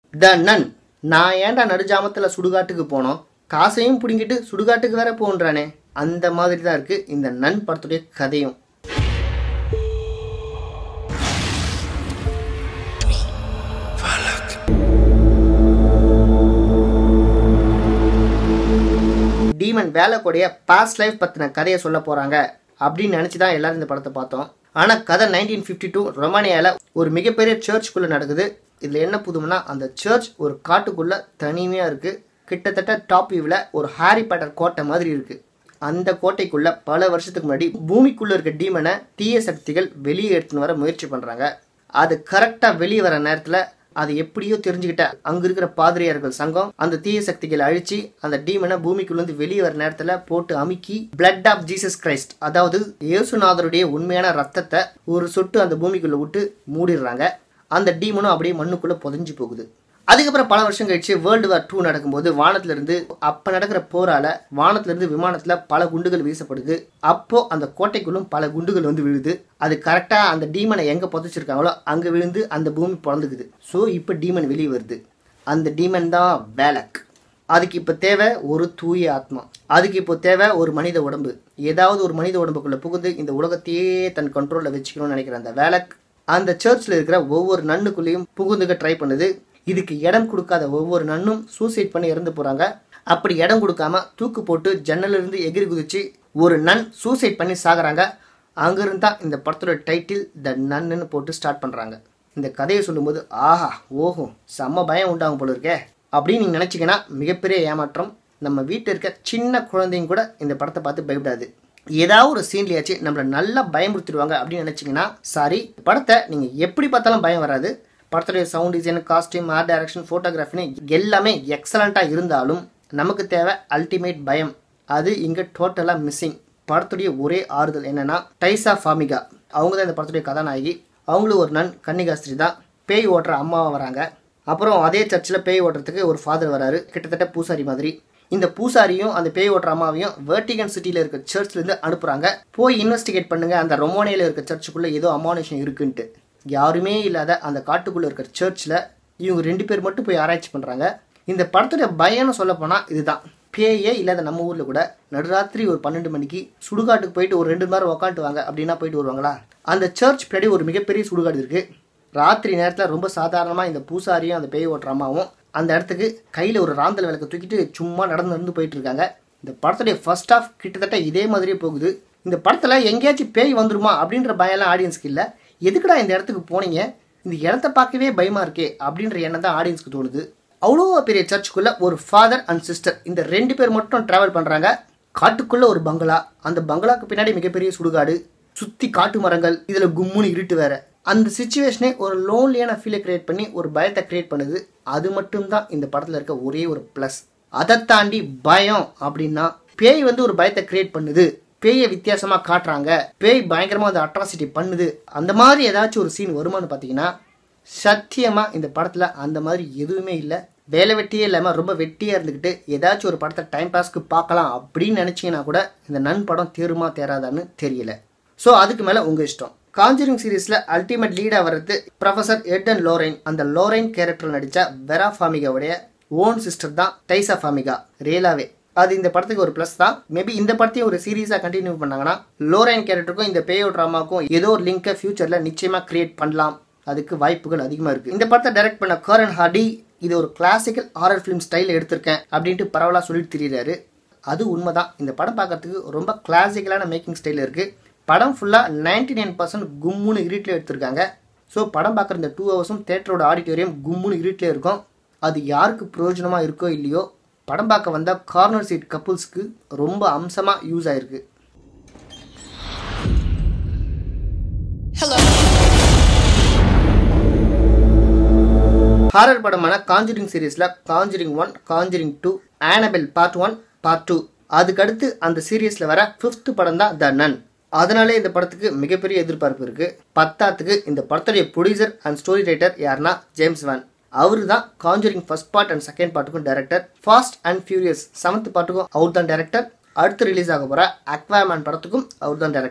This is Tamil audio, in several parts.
த நன் நான் ஏன்டா நடுஜாமத்தில் சுடுகாட்டுக்கு போனோம் காசையும் பிடுங்கிட்டு சுடுகாட்டுக்கு வேற போன்றானே அந்த மாதிரி தான் இருக்கு இந்த நன் படத்துடைய கதையும் டீமன் வேலைக்கூடிய பாஸ்ட் லைஃப் பற்றின கதையை சொல்ல போகிறாங்க அப்படின்னு நினச்சி தான் எல்லாரும் இந்த படத்தை பார்த்தோம் ஆனால் கதை நைன்டீன் ஃபிஃப்டி டூ ரொமானியாவில் ஒரு மிகப்பெரிய சர்ச்சுக்குள்ளே நடக்குது இதில் என்ன புதுமைனா அந்த சர்ச் ஒரு காட்டுக்குள்ளே தனிமையாக இருக்குது கிட்டத்தட்ட டாப் வியூவில் ஒரு ஹாரி பாட்டர் கோட்டை மாதிரி இருக்குது அந்த கோட்டைக்குள்ள பல வருஷத்துக்கு முன்னாடி பூமிக்குள்ள இருக்க டீமனை தீய சக்திகள் வெளியே எடுத்துன்னு வர முயற்சி பண்றாங்க அது கரெக்டா வெளியே வர நேரத்துல அது எப்படியோ தெரிஞ்சுக்கிட்ட அங்க இருக்கிற பாதிரியார்கள் சங்கம் அந்த தீய சக்திகளை அழிச்சு அந்த டீமனை பூமிக்குள்ள இருந்து வெளியே வர நேரத்துல போட்டு அமுக்கி பிளட் ஆஃப் ஜீசஸ் கிரைஸ்ட் அதாவது இயேசுநாதருடைய உண்மையான ரத்தத்தை ஒரு சொட்டு அந்த பூமிக்குள்ள விட்டு மூடிடுறாங்க அந்த டீமனும் அப்படியே மண்ணுக்குள்ள புதைஞ்சு போகுது அதுக்கப்புறம் பல வருஷம் கழிச்சு வேர்ல்டு வார் டூ நடக்கும்போது வானத்துல இருந்து அப்ப நடக்கிற போரால வானத்துல இருந்து விமானத்துல பல குண்டுகள் வீசப்படுது அப்போ அந்த கோட்டைக்குள்ளும் பல குண்டுகள் வந்து விழுது அது கரெக்டா அந்த டீமனை எங்க புதைச்சிருக்காங்களோ அங்க விழுந்து அந்த பூமி பிறந்துக்குது ஸோ இப்போ டீமன் வெளியே வருது அந்த டீமன் தான் வேலக் அதுக்கு இப்போ தேவை ஒரு தூய ஆத்மா அதுக்கு இப்போ தேவை ஒரு மனித உடம்பு ஏதாவது ஒரு மனித உடம்புக்குள்ள புகுந்து இந்த உலகத்தையே தன் கண்ட்ரோலில் வச்சுக்கணும்னு நினைக்கிற அந்த வேலக் அந்த சர்ச்சில் இருக்கிற ஒவ்வொரு நன்னுக்குள்ளேயும் புகுந்துக்க ட்ரை பண்ணுது இதுக்கு இடம் கொடுக்காத ஒவ்வொரு நன்னும் சூசைட் பண்ணி இறந்து போறாங்க அப்படி இடம் கொடுக்காம தூக்கு போட்டு ஜன்னல்ல இருந்து எகிரி குதிச்சு ஒரு நன் சூசைட் பண்ணி சாகுறாங்க அங்கிருந்து தான் இந்த படத்தோட டைட்டில் த நன்னு போட்டு ஸ்டார்ட் பண்றாங்க இந்த கதையை சொல்லும்போது ஆஹா ஓஹோ செம்ம பயம் உண்டாகும் போல இருக்கே அப்படின்னு நீங்க நினைச்சீங்கன்னா மிகப்பெரிய ஏமாற்றம் நம்ம வீட்டில் இருக்க சின்ன குழந்தைங்க கூட இந்த படத்தை பார்த்து பயப்படாது ஏதாவது ஒரு சீன்லயாச்சு நம்மளை நல்லா பயமுறுத்திடுவாங்க அப்படின்னு நினைச்சீங்கன்னா சாரி படத்தை நீங்க எப்படி பார்த்தாலும் பயம் வராது படத்துடைய sound design costume art direction ஃபோட்டோகிராஃபின்னு எல்லாமே எக்ஸலண்ட்டாக இருந்தாலும் நமக்கு தேவை அல்டிமேட் பயம் அது இங்கே டோட்டலாக மிஸ்ஸிங் படத்துடைய ஒரே ஆறுதல் என்னன்னா டைசா ஃபாமிகா அவங்க தான் இந்த படத்துடைய கதாநாயகி அவங்களும் ஒரு நன் கன்னிகாஸ்திரி தான் பேய் ஓட்டுற அம்மாவை வராங்க அப்புறம் அதே சர்ச்சில் பேய் ஓட்டுறதுக்கு ஒரு ஃபாதர் வராரு கிட்டத்தட்ட பூசாரி மாதிரி இந்த பூசாரியும் அந்த பேய் ஓட்டுற அம்மாவையும் வேர்டிகன் சிட்டியில் இருக்க சர்ச்லேருந்து அனுப்புகிறாங்க போய் இன்வெஸ்டிகேட் பண்ணுங்க அந்த ரொமோனியில் இருக்க சர்ச்சுக்குள்ளே ஏதோ அமானுஷம் இருக்குன்ட்டு யாருமே இல்லாத அந்த காட்டுக்குள்ளே இருக்கிற சர்ச்சில் இவங்க ரெண்டு பேர் மட்டும் போய் ஆராய்ச்சி பண்ணுறாங்க இந்த படத்துடைய பயம்னு சொல்ல போனால் இதுதான் பேயே இல்லாத நம்ம ஊரில் கூட நடுராத்திரி ஒரு பன்னெண்டு மணிக்கு சுடுகாட்டுக்கு போயிட்டு ஒரு ரெண்டு மணி நேரம் உக்காந்துட்டு வாங்க அப்படின்னா போயிட்டு வருவாங்களா அந்த சர்ச் பின்னாடி ஒரு மிகப்பெரிய சுடுகாடு இருக்குது ராத்திரி நேரத்தில் ரொம்ப சாதாரணமாக இந்த பூசாரியும் அந்த பேய் ஓட்டுற அம்மாவும் அந்த இடத்துக்கு கையில் ஒரு ராந்தல் விளக்கு தூக்கிட்டு சும்மா நடந்து நடந்து போயிட்டு இருக்காங்க இந்த படத்துடைய ஃபர்ஸ்ட் ஆஃப் கிட்டத்தட்ட இதே மாதிரியே போகுது இந்த படத்தில் எங்கேயாச்சும் பேய் வந்துருமா அப்படின்ற பயம்லாம் ஆடியன்ஸ்க்கு இல்லை எதுக்குடா இந்த இடத்துக்கு போனீங்க இந்த இடத்த பார்க்கவே பயமா இருக்கே அப்படின்ற எண்ணம் தான் ஆடியன்ஸ்க்கு தோணுது அவ்வளோ பெரிய சர்ச்சுக்குள்ள ஒரு ஃபாதர் அண்ட் சிஸ்டர் இந்த ரெண்டு பேர் மட்டும் டிராவல் பண்றாங்க காட்டுக்குள்ள ஒரு பங்களா அந்த பங்களாக்கு பின்னாடி மிகப்பெரிய சுடுகாடு சுத்தி காட்டு மரங்கள் இதுல கும்முன்னு இருட்டு வேற அந்த சுச்சுவேஷனே ஒரு லோன்லியான ஃபீலை கிரியேட் பண்ணி ஒரு பயத்தை கிரியேட் பண்ணுது அது மட்டும்தான் இந்த படத்துல இருக்க ஒரே ஒரு ப்ளஸ் அதை தாண்டி பயம் அப்படின்னா பேய் வந்து ஒரு பயத்தை கிரியேட் பண்ணுது பேயை வித்தியாசமா காட்டுறாங்க பேய் பயங்கரமா அந்த அட்ராசிட்டி பண்ணுது அந்த மாதிரி ஏதாச்சும் ஒரு சீன் வருமானு பார்த்தீங்கன்னா சத்தியமா இந்த படத்துல அந்த மாதிரி எதுவுமே இல்லை வேலை வெட்டியே இல்லாமல் ரொம்ப வெட்டியாக இருந்துக்கிட்டு ஏதாச்சும் ஒரு படத்தை டைம் பாஸ்க்கு பார்க்கலாம் அப்படின்னு நினச்சிங்கன்னா கூட இந்த நன் படம் தேருமா தேராதான்னு தெரியல ஸோ அதுக்கு மேலே உங்கள் இஷ்டம் காஞ்சரிங் சீரீஸில் அல்டிமேட் லீடாக வர்றது ப்ரொஃபசர் எட்டன் லோரைன் அந்த லோரைன் கேரக்டர் நடித்த வெரா ஃபாமிகாவுடைய ஓன் சிஸ்டர் தான் டைசா ஃபாமிகா ரியலாவே அது இந்த படத்துக்கு ஒரு ப்ளஸ் தான் மேபி இந்த படத்தையும் ஒரு சீரீஸாக கண்டினியூ பண்ணாங்கன்னா லோரைன் கேரக்டருக்கும் இந்த பேயோ ட்ராமாக்கும் ஏதோ ஒரு லிங்கை ஃபியூச்சரில் நிச்சயமாக கிரியேட் பண்ணலாம் அதுக்கு வாய்ப்புகள் அதிகமாக இருக்குது இந்த படத்தை டைரக்ட் பண்ண கரன் ஹார்டி இது ஒரு கிளாசிக்கல் ஹாரர் ஃபிலிம் ஸ்டைல் எடுத்திருக்கேன் அப்படின்ட்டு பரவலாக சொல்லிட்டு திரியிறாரு அது உண்மைதான் இந்த படம் பார்க்கறதுக்கு ரொம்ப கிளாசிக்கலான மேக்கிங் ஸ்டைல் இருக்குது படம் ஃபுல்லாக நைன்டி நைன் பர்சன்ட் கும்முன்னு இருட்டில் எடுத்திருக்காங்க ஸோ படம் பார்க்குற இந்த டூ ஹவர்ஸும் தேட்டரோட ஆடிட்டோரியம் கும்முன்னு இருட்டில் இருக்கும் அது யாருக்கு பிரயோஜனமாக இருக்கோ இல்லையோ படம் பார்க்க வந்த கார்னர் சீட் கப்புள்ஸ்க்கு ரொம்ப அம்சமாக யூஸ் ஆயிருக்கு Hello. ஹாரர் படமான காஞ்சரிங் சீரீஸில் Conjuring one Conjuring two Annabelle part one part two அதுக்கடுத்து அந்த சீரீஸில் வர ஃபிஃப்த் படம் தான் த நன் அதனாலே இந்த படத்துக்கு மிகப்பெரிய எதிர்பார்ப்பு இருக்கு பத்தாத்துக்கு இந்த படத்துடைய ப்ரொடியூசர் அண்ட் ஸ்டோரி ரைட்டர் யாருன்னா ஜேம்ஸ் வான் அவரு தான் Conjuring first part and second பார்ட்டுக்கும் director fast and furious seventh பார்ட்டுக்கும் அவர் தான் டைரக்டர் அடுத்து ரிலீஸ் ஆக போகிற அக்வாமேன் படத்துக்கும் அவர் தான் டைரக்டர்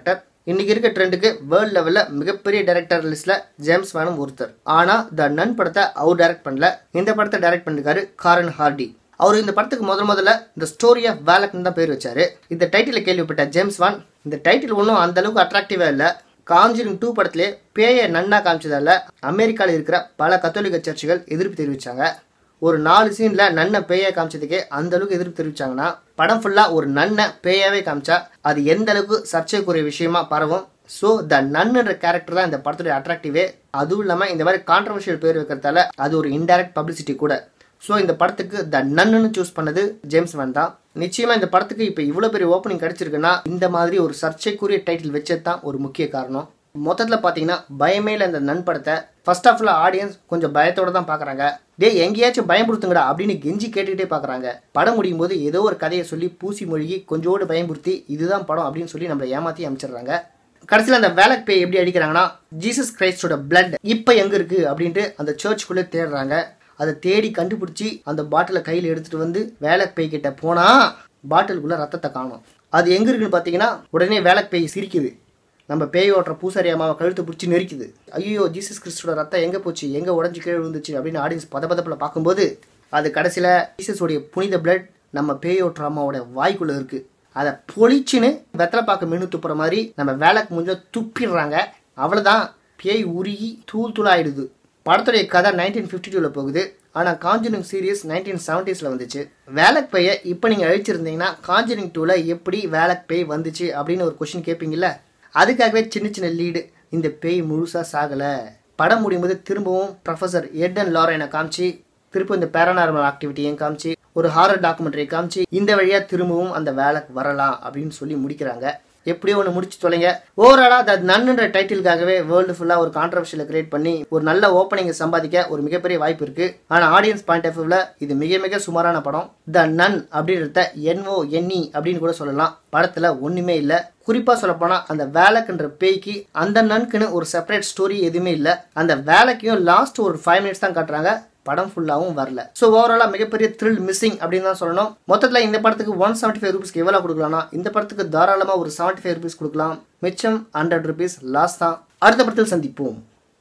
இன்னைக்கு இருக்க ட்ரெண்டுக்கு வேர்ல்ட் லெவலில் மிகப்பெரிய டைரக்டர் லிஸ்ட்ல ஜேம்ஸ் வானும் ஒருத்தர் ஆனா த நன் படத்தை அவர் டைரக்ட் பண்ணல இந்த படத்தை டைரக்ட் பண்ணிருக்காரு காரன் ஹார்டி அவர் இந்த படத்துக்கு முதல் முதல்ல இந்த ஸ்டோரி ஆஃப் வேலக்னு தான் பேர் வச்சாரு இந்த டைட்டில் கேள்விப்பட்ட ஜேம்ஸ் வான் இந்த டைட்டில் ஒன்றும் அந்த அளவுக்கு அட்ராக்டிவா இல்லை காஞ்சிரிங் டூ படத்திலே பேயை நன்னா காமிச்சதால அமெரிக்காவில் இருக்கிற பல கத்தோலிக்க சர்ச்சுகள் எதிர்ப்பு தெரிவிச்சாங்க ஒரு நாலு சீன்ல நன்னை பேயை காமிச்சதுக்கே அந்த அளவுக்கு எதிர்ப்பு தெரிவிச்சாங்கன்னா படம் ஃபுல்லா ஒரு நன்னை பேயாவே காமிச்சா அது எந்த அளவுக்கு சர்ச்சைக்குரிய விஷயமா பரவும் ஸோ த நன்னுன்ற கேரக்டர் தான் இந்த படத்துடைய அட்ராக்டிவே அதுவும் இல்லாமல் இந்த மாதிரி கான்ட்ரவர்ஷியல் பேர் வைக்கிறதால அது ஒரு இன்டைரக்ட் பப்ளிசிட்டி கூட ஸோ இந்த படத்துக்கு த நன்னு சூஸ் பண்ணது ஜேம்ஸ் வேன் தான் நிச்சயமா இந்த படத்துக்கு இப்போ இவ்வளோ பெரிய ஓப்பனிங் கிடைச்சிருக்குன்னா இந்த மாதிரி ஒரு சர்ச்சைக்குரிய டைட்டில் வச்சது தான் ஒரு முக்கிய காரணம் மொத்தத்தில் பார்த்தீங்கன்னா பயமே இல்லை இந்த நன் படத்தை ஃபர்ஸ்ட் ஆஃப்ல ஆடியன்ஸ் கொஞ்சம் பயத்தோட தான் பார்க்குறாங்க டே எங்கேயாச்சும் பயமுறுத்துங்கடா அப்படின்னு கெஞ்சி கேட்டுக்கிட்டே பார்க்குறாங்க படம் முடியும் போது ஏதோ ஒரு கதையை சொல்லி பூசி மொழிகி கொஞ்சோடு பயமுறுத்தி இதுதான் படம் அப்படின்னு சொல்லி நம்மளை ஏமாற்றி அமைச்சிடுறாங்க கடைசியில் அந்த வேலக் பேய் எப்படி அடிக்கிறாங்கன்னா ஜீசஸ் கிரைஸ்டோட பிளட் இப்போ எங்கே இருக்கு அப்படின்ட்டு அந்த சர்ச்சுக்குள்ளே தேடுறாங்க அதை தேடி கண்டுபிடிச்சி அந்த பாட்டிலை கையில் எடுத்துட்டு வந்து வேலக் பேய் கிட்ட போனா பாட்டிலுக்குள்ள ரத்தத்தை காணும் அது எங்க இருக்குன்னு பார்த்தீங்கன்னா உடனே வேலக் பேய் சிரிக்குது நம்ம பேய் ஓட்டுற பூசாரி அம்மாவை கழுத்து பிடிச்சி நெரிக்குது ஐயோ ஜீசஸ் கிறிஸ்டோட ரத்தம் எங்கே போச்சு எங்கே உடஞ்சி கீழே விழுந்துச்சு அப்படின்னு ஆடியன்ஸ் பத பதப்பில் பார்க்கும்போது அது கடைசியில் ஜீசஸோடைய புனித பிளட் நம்ம பேய் ஓட்டுற அம்மாவோட வாய்க்குள்ளே இருக்குது அதை பொழிச்சுன்னு வெத்தலை பாக்க மெனு துப்புற மாதிரி நம்ம வேலைக்கு முடிஞ்ச துப்பிடுறாங்க அவ்வளோதான் பேய் உருகி தூள் தூளாயிடுது படத்துடைய கதை நைன்டீன் ஃபிஃப்டி டூவில் போகுது ஆனால் காஞ்சனிங் சீரியஸ் நைன்டீன் செவன்டீஸில் வந்துச்சு வேலக் பேயை இப்போ நீங்கள் அழிச்சிருந்தீங்கன்னா காஞ்சனிங் டூவில் எப்படி வேலக் பேய் வந்துச்சு அப்படின்னு ஒரு கொஷின் கேட்பீங்கல்ல அதுக்காகவே சின்ன சின்ன லீடு இந்த பேய் முழுசாக சாகலை படம் முடியும் போது திரும்பவும் ப்ரொஃபசர் எட்டன் லாரனை காமிச்சு திரும்ப இந்த பேரானார்மல் ஆக்டிவிட்டியும் காமிச்சு ஒரு ஹாரர் டாக்குமெண்ட்ரி காமிச்சு இந்த வழியா திரும்பவும் அந்த வேலைக்கு வரலாம் அப்படின்னு சொல்லி முடிக்கிறாங்க எப்படியோ ஒன்று முடிச்சு தொலைங்க ஓவராலா த நன்னுன்ற டைட்டிலுக்காகவே வேர்ல்டு ஃபுல்லாக ஒரு கான்ட்ரவர்ஷியலை கிரியேட் பண்ணி ஒரு நல்ல ஓப்பனிங்கை சம்பாதிக்க ஒரு மிகப்பெரிய வாய்ப்பு இருக்கு ஆனால் ஆடியன்ஸ் பாயிண்ட் ஆஃப் வியூவில் இது மிக மிக சுமாரான படம் த நன் அப்படின்றத என்ஓ என்இ அப்படின்னு கூட சொல்லலாம் படத்தில் ஒன்றுமே இல்லை குறிப்பாக சொல்லப்போனால் அந்த வேலைக்குன்ற பேய்க்கு அந்த நன்குன்னு ஒரு செப்பரேட் ஸ்டோரி எதுவுமே இல்லை அந்த வேலைக்கையும் லாஸ்ட் ஒரு ஃபைவ் மினிட்ஸ் தான் காட்டுறாங்க படம் ஃபுல்லாகவும் வரல ஸோ ஓவராலாக மிகப்பெரிய த்ரில் மிஸ்ஸிங் அப்படின்னு தான் சொல்லணும் மொத்தத்தில் இந்த படத்துக்கு ஒன் செவன்ட்டி ஃபைவ் ருபீஸ்க்கு எவ்வளோ கொடுக்கலாம்னா இந்த படத்துக்கு தாராளமாக ஒரு செவன்ட்டி ஃபைவ் ருபீஸ் கொடுக்கலாம் மிச்சம் ஹண்ட்ரட் ருபீஸ் லாஸ் தான் அடுத்த படத்தில் சந்திப்போம்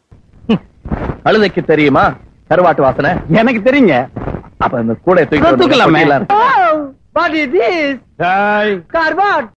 கழுதைக்கு தெரியுமா கருவாட்டு வாசனை எனக்கு தெரியுங்க அப்ப இந்த கூட தூக்கி தூக்கலாமே கொட்டிடலாம். வாட் இஸ் திஸ் டேய், கார்பாட்